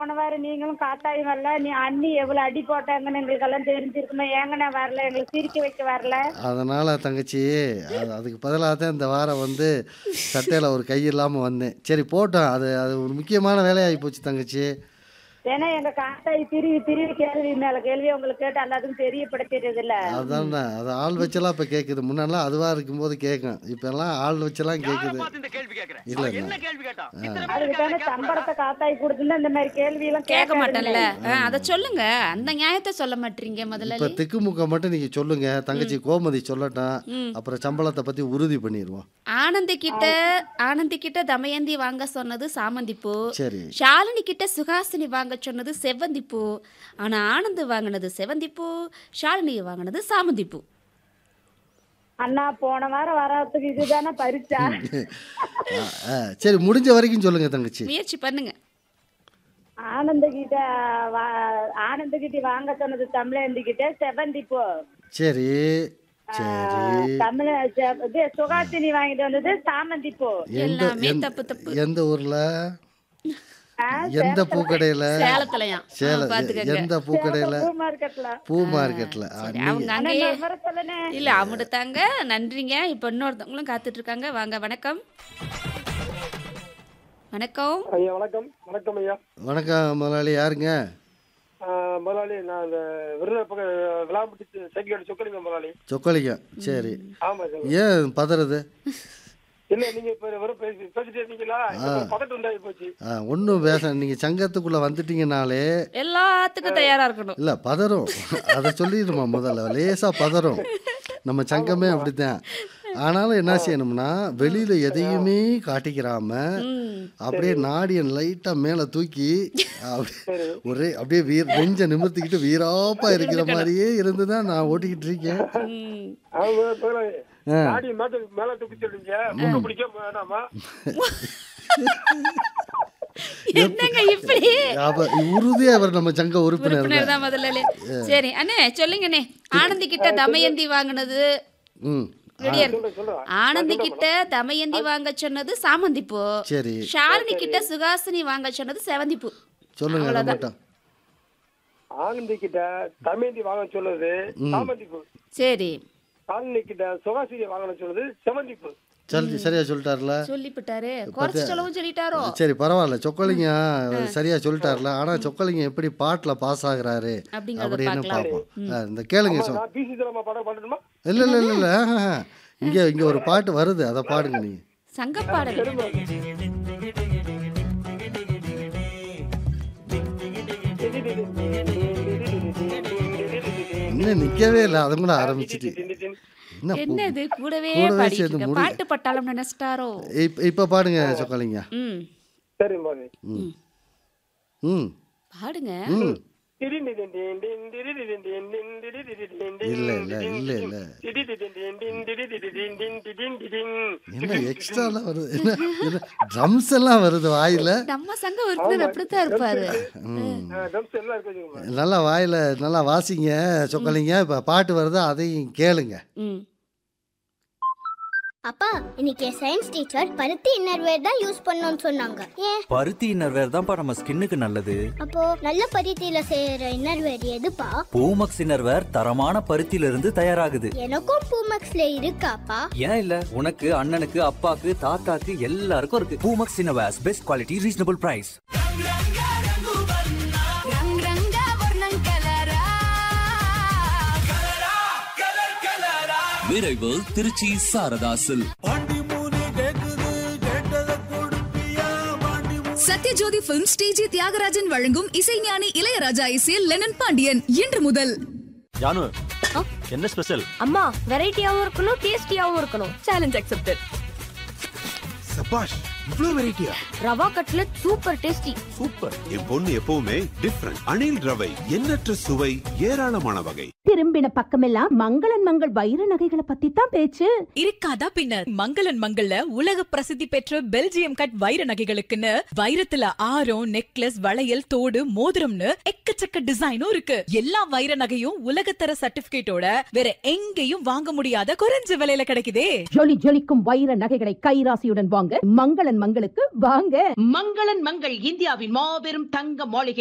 போன வாரம் நீங்களும் காத்தாயும் வரல நீ அண்ணி எவ்வளவு அடி போட்டாங்கன்னு எங்களுக்கு எல்லாம் தெரிஞ்சிருக்கணும் ஏங்கண்ணா வரல எங்களுக்கு சிரிக்க வைக்க வரல அதனால் தங்கச்சி அது அதுக்கு பதிலாக தான் இந்த வாரம் வந்து சட்டையில் ஒரு கை இல்லாமல் வந்தேன் சரி போட்டோம் அது அது ஒரு முக்கியமான வேலையாகி போச்சு தங்கச்சி ஏன்னா எங்க காத்தாய் திருவி திருவி கேள்வி மேல கேள்வி உங்களுக்கு கேட்டு எல்லாத்துக்கும் தெரியப்படுத்துறது இல்ல அதான்டா அது ஆள் வச்செல்லாம் இப்போ கேட்குது முன்னெல்லாம் அதுவாக இருக்கும்போது கேட்கும் இப்போல்லாம் ஆள் வச்செல்லாம் கேட்குது இந்த கேள்வி கேக்குறேன் இல்ல, அவன் இல்ல. என்ன கேள்வி கேட்டான் இத்தனை பேர் அதுக்கு தானே இருக்காங்க, சம்பளத்தை காத்தாய் கொடுத்துருந்தா இந்த மாதிரி கேள்வி எல்லாம் கேட்க மாட்டேன்ல அதை சொல்லுங்க அந்த நியாயத்தை சொல்ல மாட்டீங்க இப்போ முதல்ல திக்குமுக்க மட்டும் நீங்கள் சொல்லுங்க தங்கச்சி கோமதி சொல்லட்டும் அப்புறம் சம்பளத்தை பற்றி உறுதி பண்ணிடுவோம் ஆனந்தி கிட்ட ஆனந்தி கிட்ட தமயந்தி வாங்க சொன்னது சாமந்தி பூ சரி ஷாலினி கிட்ட சுகாசினி வாங்க சொன்னது செவ்வந்தி பூ ஆனா ஆனந்த் வாங்கினது செவந்தி பூ ஷாலினி வாங்கினது சாமந்தி பூ அண்ணா போன வாரம் வராதுக்கு இதுதானே பரிச்சா ஆ, ஆ, சரி முடிஞ்ச வரைக்கும் சொல்லுங்க தங்கச்சி முயற்சி பண்ணுங்க ஆனந்த கிட்ட வா- ஆனந்த கிட்ட வாங்க சொன்னது தமிழந்தி கிட்ட செவந்தி போ சரி சரி தமிழ செ- இது சுகாசினி வாங்கிட்டு வந்தது சாமந்தி பூ எந்த எல்லாமே எந்த- தப்பு தப்பு எந்த ஊர்ல ஆ, எந்த பூக்கடையில சேலத்துலயா சேல பாத்துக்கங்க எந்த பூக்கடையில பூ மார்க்கெட்ல பூ மார்க்கெட்ல அவங்க அங்கேயே வர சொல்லுனே இல்ல அமுடுத்தாங்க நன்றிங்க இப்ப இன்னொருத்தவங்களும் காத்துட்டு இருக்காங்க வாங்க வணக்கம் வணக்கம் ஐயா வணக்கம் வணக்கம் ஐயா வணக்கம் முதலாளி யாருங்க ஆஹ் முதலாளி நான் இந்த விருதுநகர் பக்கம் விளாம்பட்டி சைக்கிள் சொக்கலிங்க முதலாளி சொக்கலிங்க சரி ஆமா சார் ஏன் பதறது இல்ல நீங்க இப்ப வெறும் பேசி பேசிட்டே இருந்தீங்களா இப்ப பதட்டம் உண்டாகி போச்சு ஒன்றும் பேச நீங்கள் சங்கத்துக்குள்ளே வந்துட்டீங்கனாலே எல்லாத்துக்கும் தயாரா இருக்கணும் இல்லை பதறும் அதை சொல்லிடுமா முதல்ல லேசாக பதறும் நம்ம சங்கமே அப்படித்தான் ஆனாலும் என்ன செய்யணும்னா வெளியில் எதையுமே காட்டிக்கிறாம அப்படியே நாடியன் லைட்டாக மேலே தூக்கி அப்படியே ஒரே அப்படியே வீர் நெஞ்ச நிமிர்த்திக்கிட்டு வீராப்பா இருக்கிற மாதிரியே இருந்து தான் நான் ஓட்டிக்கிட்டு இருக்கேன் ம். அவங்க முதலாளி நாடி மேல மேல தூக்கி சொல்றீங்க மூக்க பிடிக்க வேணாமா என்னங்க இப்படி அப்போ உறுதியாக அவர் நம்ம சங்க உறுப்பினர் உறுப்பினர் தான் முதல்ல சரி அண்ணே சொல்லுங்கண்ணே ஆனந்தி கிட்ட தமயந்தி வாங்கினது ம் ரெடியா இருக்கு சொல்றேன் சொல்றேன் ஆனந்தி கிட்ட தமயந்தி வாங்க சொன்னது சாமந்தி பூ சரி ஷாலினி கிட்ட சுகாசினி வாங்க சொன்னது செவந்தி பூ சொல்லுங்க அதை மட்டும் ஆனந்தி கிட்ட தமேந்தி வாங்க சொல்லுது சாமந்தி பூ சரி சாலினி கிட்ட சுகாசினி வாங்க சொல்லுது செவந்தி பூ சரி சரியா சொல்லிட்டார்ல சொல்லிவிட்டாரு குறைச்சு சொல்லவும் சொல்லிட்டாரோ சரி பரவாயில்ல சொக்கலிங்க சரியா சொல்லிட்டார்ல ஆனா சொக்கலிங்க எப்படி பாட்டுல பாஸ் ஆகுறாரு அப்படிங்கறத அப்படின்னு பார்க்கலாம். பார்ப்போம் ஆ, இந்த கேளுங்க சொ நான் பிசி தலைமா படம் பண்ணணுமா இல்ல இல்ல இல்ல இல்ல ஆஹா. இங்க இங்க ஒரு பாட்டு வருது அதை பாடுங்க நீங்க சங்கப்பாடல் இன்னும் நிக்கவே இல்லை அதை கூட ஆரம்பிச்சிட்டு என்ன பூ- என்னது கூடவே கூடவே பாடிட்டு சேர்ந்து இருக்க. முடி- பாட்டு பட்டாளம் நினைச்சிட்டாரோ இப்ப இப்ப பாடுங்க சொக்கலிங்க ம் சரி மாதிரி ம் பாடுங்க ம் இல்ல இல்ல இல்ல இல்ல என்ன எக்ஸ்ட்ராலாம் வருது என்ன என்ன ட்ரம்ஸ் எல்லாம் வருது வாயில நம்ம சங்க உறுப்பினர் அப்படித்தான் இருப்பாரு நல்லா வாயில நல்லா வாசிங்க சொக்கலிங்க இப்ப பாட்டு வருது அதையும் கேளுங்க ம் அப்பா இன்னைக்கு சயின்ஸ் டீச்சர் பருத்தி இன்னர்வேர் தான் யூஸ் பண்ணணும்னு சொன்னாங்க ஏன் பருத்தி இன்னர்வேர் தான்ப்பா நம்ம ஸ்கின்னுக்கு நல்லது அப்போ நல்ல பருத்தியில செய்யற இன்னர்வேர் எதுப்பா பூமக்ஸ் இன்னர்வேர் தரமான பருத்தியில இருந்து தயாராகுது எனக்கும் பூமக்ஸ்ல இருக்காப்பா ஏன் இல்ல உனக்கு அண்ணனுக்கு அப்பாக்கு தாத்தாக்கு எல்லாருக்கும் இருக்கு Poomex innerwears best quality reasonable price விரைவு திருச்சி சாரதாசில் சத்யஜோதி பிலிம் ஸ்டேஜி தியாகராஜன் வழங்கும் இசைஞானி இளையராஜா இசையில் லெனன் பாண்டியன் இன்று முதல் ஜானு என்ன ஸ்பெஷல் அம்மா வெரைட்டியாவும் இருக்கணும் டேஸ்டியாவும் இருக்கணும் சேலஞ்ச் அக்செப்டட் சபாஷ் இவ்ளோ வெரைட்டியா rava cutlet super tasty super என் பொண்ணு எப்பவுமே டிஃப்ரெண்ட் அணில் ரவை எண்ணற்ற சுவை ஏராளமான வகை திரும்பின பக்கமெல்லாம் மங்களன் மங்கள் வைர நகைகளை பத்தி தான் பேச்சு இருக்காதா பின்னர் மங்களன் மங்கள்ல உலக பிரசித்தி பெற்ற பெல்ஜியம் கட் வைர நகைகளுக்குன்னு வைரத்துல ஆரம் நெக்லஸ் வளையல் தோடு மோதிரம்னு எக்கச்சக்க டிசைனும் இருக்கு எல்லா வைர நகையும் உலகத்தர சர்டிபிகேட்டோட வேற எங்கேயும் வாங்க முடியாத குறைஞ்ச விலையில கிடைக்குதே ஜொலி ஜொலிக்கும் வைர நகைகளை கைராசியுடன் வாங்க மங்களன் மங்களுக்கு வாங்க மங்களன் மங்கள் இந்தியாவின் மாபெரும் தங்க மாளிகை